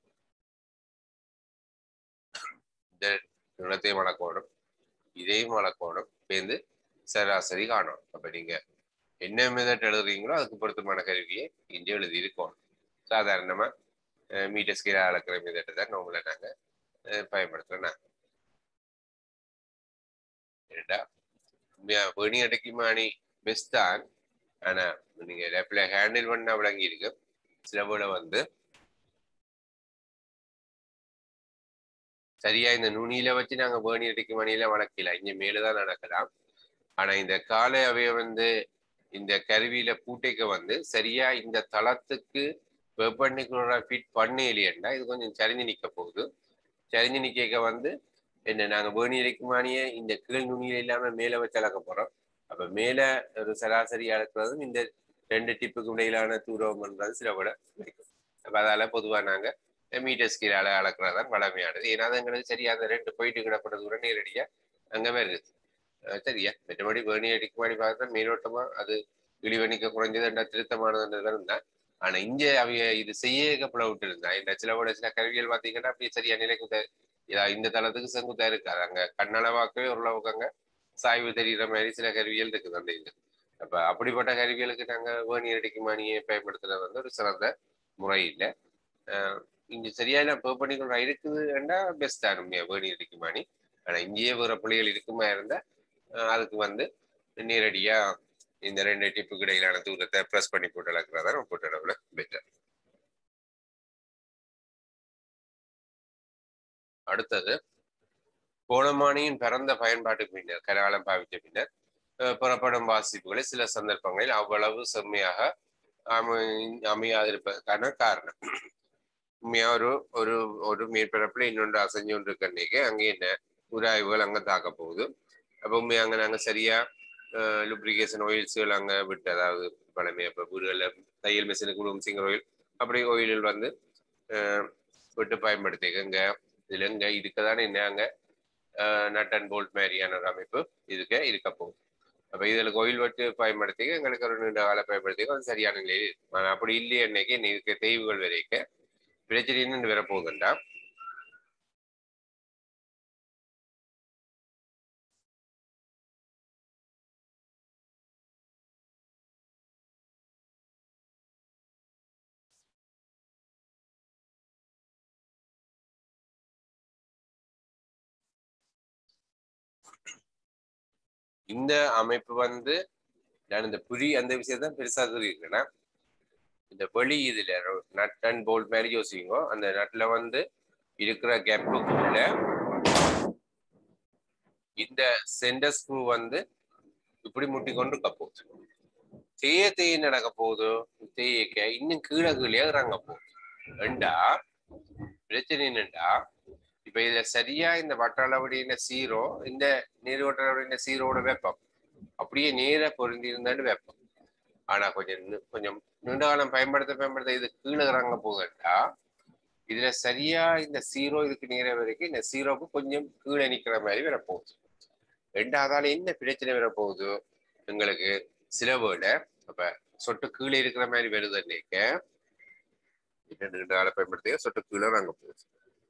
இந்த நிலத்தையும் வளர்க்கணும் இதையும் வளர்க்கணும் சேர்ந்து சராசரி காணணும் அப்ப நீங்க என்ன மெதட் எழுதுறீங்களோ அதுக்கு பொருத்தமான கருவியை இங்கே எழுதி இருக்கணும் சாதாரணமா மீட்டர் ஸ்கேல அளக்கிற மெதட்டை தான் நம்மள நாங்க பயன்படுத்துறோம் நாங்க ஏண்டா வேணி அடைக்குமானி பெஸ்ட் தான் ஆனா நீங்க லெப்ட்ல ஹேண்டில் பண்ண விளங்கி இருக்கு சில போல வந்து சரியா இந்த நுனியில வச்சு நாங்க வேணி அடைக்கு மணியில வளர்க்கல இங்க மேலதான் நடக்கலாம் ஆனா இந்த காலை அவைய வந்து இந்த கருவியில பூட்டைக்க வந்து சரியா இந்த தளத்துக்கு வெப்பநிக்குள்ள ஃபிட் பண்ணலையேண்டா இது கொஞ்சம் சரிஞ்சு நிக்க போகுது சரிஞ்சு நிக்க வந்து என்ன நாங்க வேணி அடைக்குமானிய இந்த கீழ் நுனியில இல்லாம மேல வச்சு அளக்க போறோம் அப்ப மேல ஒரு சராசரி அளக்குறதும் இந்த ரெண்டு டிப்புக்கு இடையிலான தூரம்ன்றது சில விட கிடைக்கும் அப்ப அதால பொதுவா நாங்க மீட்டர் ஸ்கீலால அளக்குறது தான் வளமையானது ஏன்னா அது எங்களுக்கு சரியா அந்த ரெண்டு போயிட்டு கிடப்பட தூரம் நேரடியா அங்க வருது சரியா மற்றபடி வேணி அடிக்கு மாதிரி பார்த்தா மேலோட்டமா அது இழிவணிக்க குறைஞ்சது திருத்தமானதுன்றது இருந்தா ஆனா இங்க அவைய இது செய்ய விட்டு இருந்தா இந்த சில விட சில கருவிகள் பாத்தீங்கன்னா அப்படியே சரியா நிலைக்கு இந்த தளத்துக்கு செங்குத்தா இருக்காது அங்க கண்ணளவாக்கவே ஓரளவுக்கு அங்க சாய்வு தெரிகிற மாதிரி சில கருவிகள் இருக்குது அந்த இது அப்ப அப்படிப்பட்ட கருவிகளுக்கு நாங்க வேணி அடிக்கு மணியை பயன்படுத்துறது வந்து ஒரு சிறந்த முறையில் இங்க சரியான பேப்பணிகள் இருக்குதுன்னா பெஸ்ட் தான் உண்மையா வேணி இருக்குமானி ஆனா இங்கேயே வேற புள்ளிகள் இருக்குமா இருந்தா அஹ் அதுக்கு வந்து நேரடியா இந்த ரெண்டு டிப்புக்கு இடையிலான தூரத்தை ப்ரெஸ் பண்ணி போட்டு அளக்கிறதா நம்ம போட்டு அளவுல பெட்டர் அடுத்தது கோணமானியின் பிறந்த பயன்பாட்டு பின்னர் கராலம் பாவித்த பின்னர் அஹ் புறப்படும் வாசிப்புகளை சில சந்தர்ப்பங்களில் அவ்வளவு செம்மையாக அமை அமையாதிருப்பதற்கான காரணம் உண்மையா ஒரு ஒரு ஒரு மேற்பரப்புல இன்னொன்று அசைஞ்சு கொண்டு இருக்கன்னைக்கு அங்கே என்ன உராய்வுகள் அங்க தாக்க போகுது அப்போ உண்மையா அங்க நாங்க சரியா லுப்ரிகேஷன் ஆயில்ஸ்கள் அங்க விட்டு அதாவது பழமையா இப்போ வீடுகளில் தையல் மிஷினுக்கு விடும் சிங்கர் ஆயில் அப்படி ஆயில்கள் வந்து அஹ், விட்டு பயன்படுத்திக்க இங்க இதுல இங்க இதுக்குதானே என்ன அங்க நட் அண்ட் போல்ட் மாதிரியான ஒரு அமைப்பு இதுக்கு இருக்க போகுது அப்ப இதுல கோயில் வட்டு பயன்படுத்தி எங்களுக்கு ஒரு நீண்ட கால பயன்படுத்தி அது சரியான நிலையில் இருக்கும் ஆனா அப்படி இல்லையே அன்னைக்கு இதுக்கு தெய்வுகள் வரைக்க பிரச்சனை என்னன்னு வரப்போகுதுண்டா இந்த அமைப்பு வந்து நான் இந்த புரி அந்த விஷயத்த பெருசா தெரியுதுன்னா இந்த வெளி இதுல நட் அண்ட் போல்ட் மாதிரி யோசிங்க அந்த நட்ல வந்து இருக்கிற கேப்புக்குள்ள இந்த சென்டர் ஸ்க்ரூ வந்து இப்படி முட்டி கொண்டு இருக்க போகுது தேய தேய நடக்க போகுது தேய்க்க இன்னும் கீழே கீழே இறங்க போகுது ரெண்டா பிரச்சனை என்னண்டா இப்ப இதுல சரியா இந்த வட்டாளவடின சீரோ இந்த நீர் வட்டாளவடின சீரோட வெப்பம் அப்படியே நேர பொருந்தி இருந்தாலும் வெப்பம் ஆனா கொஞ்சம் நி- கொஞ்சம் நீண்ட காலம் பயன்படுத்த பயன்படுத்த இது கீழே இறங்க போகுதுண்டா இதுல சரியா இந்த சீரோ இதுக்கு நேர வரைக்கும் இந்த சீரோக்கு கொஞ்சம் கீழே நிக்கிற மாதிரி வரப்போகுது ரெண்டாவதால என்ன பிரச்சனை வரப்போகுது எங்களுக்கு சில வேர்டு அப்ப சொட்டு கீழே இருக்கிற மாதிரி வருது அன்னைக்க என்ன நீண்ட கால பயன்படுத்த சொட்டு கீழே இறங்க போகுது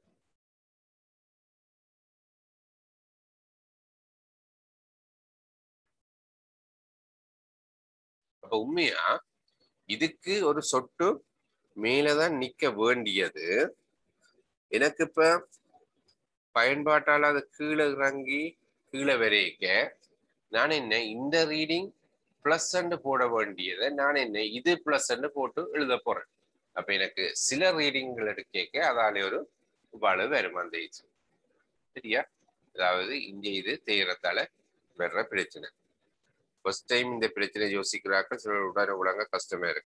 அப்ப உண்மையா இதுக்கு ஒரு சொட்டு மேலதான் நிக்க வேண்டியது எனக்கு இப்ப பயன்பாட்டால் அது கீழே இறங்கி கீழே வரைக்க நான் என்ன இந்த ரீடிங் பிளஸ் போட வேண்டியதை நான் என்ன இது பிளஸ் போட்டு எழுத போறேன் அப்ப எனக்கு சில ரீடிங்கள் எடுக்க அதால ஒரு வலு வரும் அந்த இது சரியா அதாவது இங்க இது தேயறதால வர்ற பிரச்சனை ஃபர்ஸ்ட் டைம் இந்த பிரச்சனை யோசிக்கிறார்கள் சில உடனே உலக கஷ்டமா இருக்கு